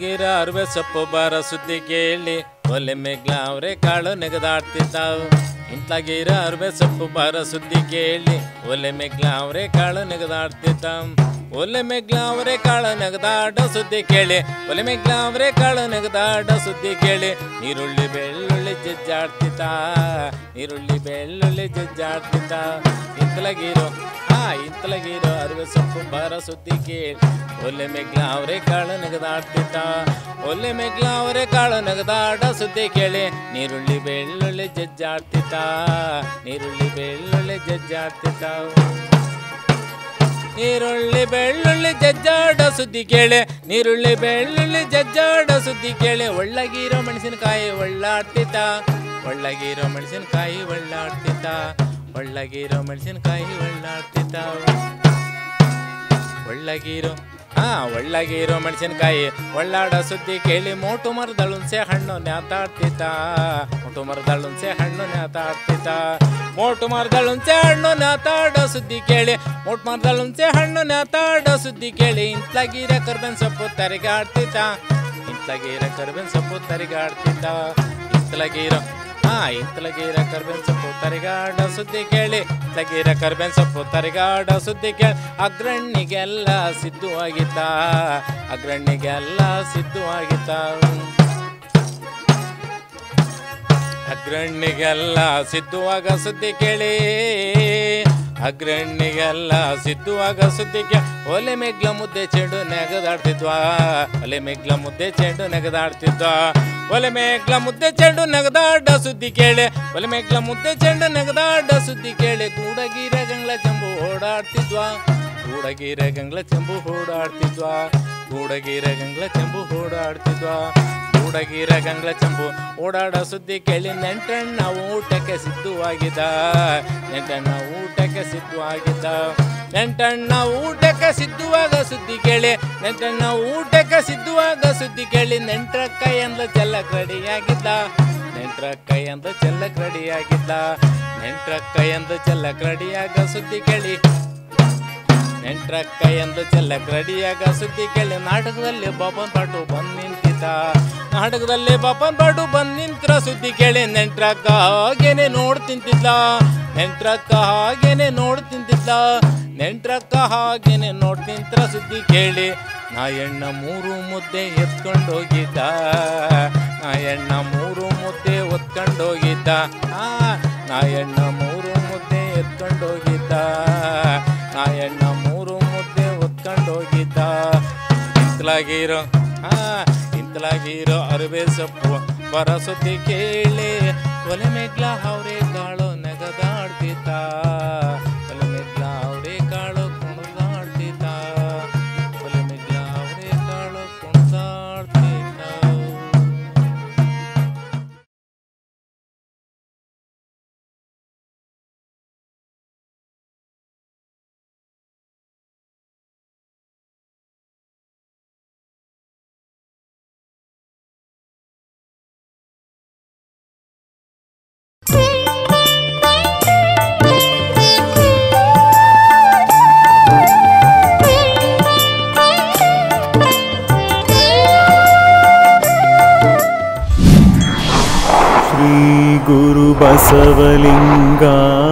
ಗೀರ ಅರ್ವೆ ಸೊಪ್ಪು ಬಾರ ಸುದ್ದಿ ಕೇಳಿ ಒಲೆ ಮೇಗ್ಲ ಅವ್ರೆ ಕಾಳು ನೆಗದಾಡ್ತಿದ್ದಾವು ಇಂತ್ಲಾಗೀರ ಅರ್ವೆ ಸೊಪ್ಪು ಬಾರ ಸುದ್ದಿ ಕೇಳಿ ಒಲೆ ಮೇಗ್ಲ ಅವ್ರೆ ಕಾಳು ನೆಗದಾಡ್ತಿದ್ದಾವ್ ಒಲೆ ಮೇಗ್ಲ ಅವರೇ ಕಾಳು ನೆಗದಾಡ ಸುದ್ದಿ ಕೇಳಿ ಒಲೆ ಮೇಗ್ಲ ಅವರೇ ಕಾಳು ನೆಗದಾಡ ಸುದ್ದಿ ಕೇಳಿ ನೀರುಳ್ಳಿ ಬೆಳ್ಳುಳ್ಳಿ ಜಜ್ಜಾಡ್ತಿದ್ದ ನೀರುಳ್ಳಿ ಬೆಳ್ಳುಳ್ಳಿ ಜಜ್ಜಾಡ್ತಿದ್ದ ಇಂತಲಗೀರೋ ಹಾ ಇಂತಲಗೀರೋ ಅರಿವೆ ಸೊಪ್ಪು ಬಾರ ಸುದ್ದಿ ಕೇಳಿ ಒಲೆ ಮೇಗ್ಲ ಅವರೇ ಕಾಳು ನೆಗದಾಡ್ತಿದ್ದ ಒಲೆ ಮೇಗ್ಲ ಅವರೇ ಕಾಳು ನೆಗದಾಡ ಸುದ್ದಿ ಕೇಳಿ ನೀರುಳ್ಳಿ ಬೆಳ್ಳುಳ್ಳಿ ಜಜ್ಜಾಡ್ತಿದ್ದ ನೀರುಳ್ಳಿ ಬೆಳ್ಳುಳ್ಳಿ ಜಜ್ಜಾಡ್ತಿದ್ದ ನೀರುಳ್ಳಿ ಬೆಳ್ಳುಳ್ಳಿ ಜಜ್ಜಾಡ ಸುದ್ದಿ ಕೇಳೆ ನೀರುಳ್ಳಿ ಬೆಳ್ಳುಳ್ಳಿ ಜಜ್ಜಾಡ ಸುದ್ದಿ ಕೇಳೆ ಒಳ್ಳಗಿರೋ ಮೆಣಸಿನಕಾಯಿ ಒಳ್ಳಾಡ್ತಿದ್ದ ಒಳ್ಳಗಿರೋ ಮೆಣಸಿನಕಾಯಿ ಒಳ್ಳಾಡ್ತಿದ್ದ ಒಳ್ಳಗಿರೋ ಮೆಣಸಿನಕಾಯಿ ಒಳ್ಳಾಡ್ತಿದ್ದ ಒಳ್ಳಗಿರೋ ಹಾ ಒಳ್ಳಗಿರೋ ಮೆಣಸಿನಕಾಯಿ ಒಳ್ಳಾಡ ಸುದ್ದಿ ಕೇಳಿ ಮೋಟು ಮರದಳ ಹುಣಸೆ ಹಣ್ಣು ನ್ಯಾತಾಡ್ತಿದ್ದ ಮೋಟು ಮರದಳ ಹುಣಸೆ ಹಣ್ಣು ನ್ಯಾತಾಡ್ತಿದ್ದ ಮೋಟು ಮರದಳ ಹುಣಸೆ ಹಣ್ಣು ನ್ಯಾತಾಡ ಸುದ್ದಿ ಕೇಳಿ ಮೋಟು ಮರದಳ ಹುಣಸೆ ಹಣ್ಣು ನ್ಯಾತಾಡ ಸುದ್ದಿ ಕೇಳಿ ಇಂತ್ಲಾಗಿರ ಕರ್ಬೇನ್ ಸೊಪ್ಪು ತರಿಗಾಡ್ತಿದ್ದ ಇಂತ್ಲಾಗಿರ ಕರ್ಬೇನ್ ಸೊಪ್ಪು ತರಿಗಾಡ್ತಿದ್ದ ಇಂತ್ಲಾಗಿರೋ ಹಾ ಇಂತಲಗೀರ ಕರ್ಬೇನ್ ಸೊಪ್ಪು ತರಿಗಾಡ ಸುದ್ದಿ ಕೇಳಿ ತಗೀರ ಕರ್ಬೇನ್ ಸೊಪ್ಪು ತರಿಗಾಡ ಸುದ್ದಿ ಕೇಳಿ ಅಗ್ರಣ್ಣಿಗೆಲ್ಲ ಸಿದ್ಧವಾಗಿದ್ದ ಅಗ್ರಣ್ಣಿಗೆಲ್ಲ ಸಿದ್ಧವಾಗಿದ್ದ ಅಗ್ರಣ್ಣಿಗೆಲ್ಲ ಸಿದ್ಧವಾಗ ಸುದ್ದಿ ಕೇಳಿ ಅಗ್ರಣ್ಣಿಗೆಲ್ಲ ಸಿದ್ಧವಾಗ ಸುದ್ದಿ ಕೇಳಿ ಒಲೆ ಮೆಗ್ಲ ಮುದ್ದೆ ಚೆಂಡು ನೆಗದಾಡ್ತಿದ್ವಾ ಒಲೆ ಮೆಗ್ಲ ಮುದ್ದೆ ಚೆಂಡು ನೆಗದಾಡ್ತಿದ್ವಾ ಒಲೆ ಮೇಗ್ಲ ಮುದ್ದೆ ಚೆಂಡು ನೆಗದಾಡ ಸುದ್ದಿ ಕೇಳಿ ಒಲೆ ಮೇಗ್ಲ ಮುದ್ದೆ ಚೆಂಡು ನೆಗದಾಡ ಸುದ್ದಿ ಕೇಳಿ ಗೂಡಗೀರ ಗಂಗ್ಲ ಚೆಂಬು ಓಡಾಡ್ತಿದ್ವಾ ಗೂಡಗೀರ ಗಂಗ್ಲ ಚೆಂಬು ಓಡಾಡ್ತಿದ್ವಾ ಗೂಡಗೀರ ಗಂಗ್ಲ ಚೆಂಬು ಓಡಾಡ್ತಿದ್ವಾ ಗೂಡಗೀರ ಗಂಗ್ಲ ಚೆಂಬು ಓಡಾಡೋ ಸುದ್ದಿ ಕೇಳಿ ನೆಂಟಣ್ಣ ಊಟಕ್ಕೆ ಸಿದ್ಧವಾಗಿದ್ದ ನೆಂಟಣ್ಣ ಊಟಕ್ಕೆ ಸಿದ್ಧವಾಗಿದ್ದ ನೆಂಟಣ್ಣ ಊಟಕ್ಕೆ ಸಿದ್ಧವಾಗ ಸುದ್ದಿ ಕೇಳಿ ನೆಂಟಣ್ಣ ಊಟಕ್ಕೆ ಸಿದ್ಧವಾಗ ಸುದ್ದಿ ಕೇಳಿ ನೆಂಟ್ರ ಕೈ ಅಂದ ಚೆಲ್ಲಕ್ ರೆಡಿಯಾಗಿದ್ದ ನೆಂಟ್ರ ಕೈ ಅಂದ ಚೆಲ್ಲಕ್ ರೆಡಿಯಾಗಿದ್ದ ನೆಂಟ್ರ ಕೈ ಅಂದ ಚೆಲ್ಲಕ್ ರೆಡಿಯಾಗ ಸುದ್ದಿ ಕೇಳಿ ನೆಂಟ್ರ ಕೈ ಅಂದ ಚೆಲ್ಲಕ್ ರೆಡಿಯಾಗ ಸುದ್ದಿ ಕೇಳಿ ನಾಟಕದಲ್ಲಿ ಬಾಬನ್ ಪಾಟು ಬಂದ್ ನಿಂತಿದ್ದ ನಾಟಕದಲ್ಲಿ ಬಾಬನ್ ಪಾಟು ಬಂದ್ ನಿಂತ್ರ ಸುದ್ದಿ ಕೇಳಿ ನೆಂಟ್ರಕ್ಕ ಹಾಗೇನೆ ನೋಡ್ ತಿಂತಿದ್ದ ನೆಂಟ್ರಕ್ಕ ಹಾಗೇನೆ ನೋಡ್ ತಿಂತಿದ್ದ ನೆಂಟ್ರಕ್ಕ ಹಾಗೇನೆ ನೋಡ್ ತಿಂತ್ರ ಸುದ್ದಿ ಕೇಳಿ ನಾ ಎಣ್ಣ ಮೂರು ಮುದ್ದೆ ಎತ್ಕೊಂಡೋಗಿದ್ದ ನಾ ಎಣ್ಣ ಮೂರು ಮುದ್ದೆ ಒತ್ಕೊಂಡೋಗಿದ್ದ ಆ ನಾ ಎಣ್ಣ ಮೂರು ಮುದ್ದೆ ಎತ್ಕೊಂಡೋಗಿದ್ದ ನಾ ಎಣ್ಣ ಮೂರು ಮುದ್ದೆ ಒತ್ಕೊಂಡೋಗಿದ್ದ ಇಂತಲಾಗಿರೋ ಹಾ ಇಂತಲಾಗಿರೋ ಅರಿವೆ ಸೊಪ್ಪು ಬರ ಸುದ್ದಿ ಕೇಳಿ ಒಲೆ ಮೇಗ್ಲ ಅವ್ರೆ ಕಾಳು ನೆಗದಾಡ್ತಿದ್ದ ಒಲೆ ಮೇಗ್ಲ ಅವ್ರೆ ಕಾಳು ಕುಣಿದಾಡ್ತಿದ್ದ ಒಲೆ ಮೇಗ್ಲ ಅವ್ರೆ ಕಾಳು ಕುಣಿದಾಡ್ತಿದ್ದ ಶ್ರೀ ಗುರು ಬಸವಲಿಂಗಾಯ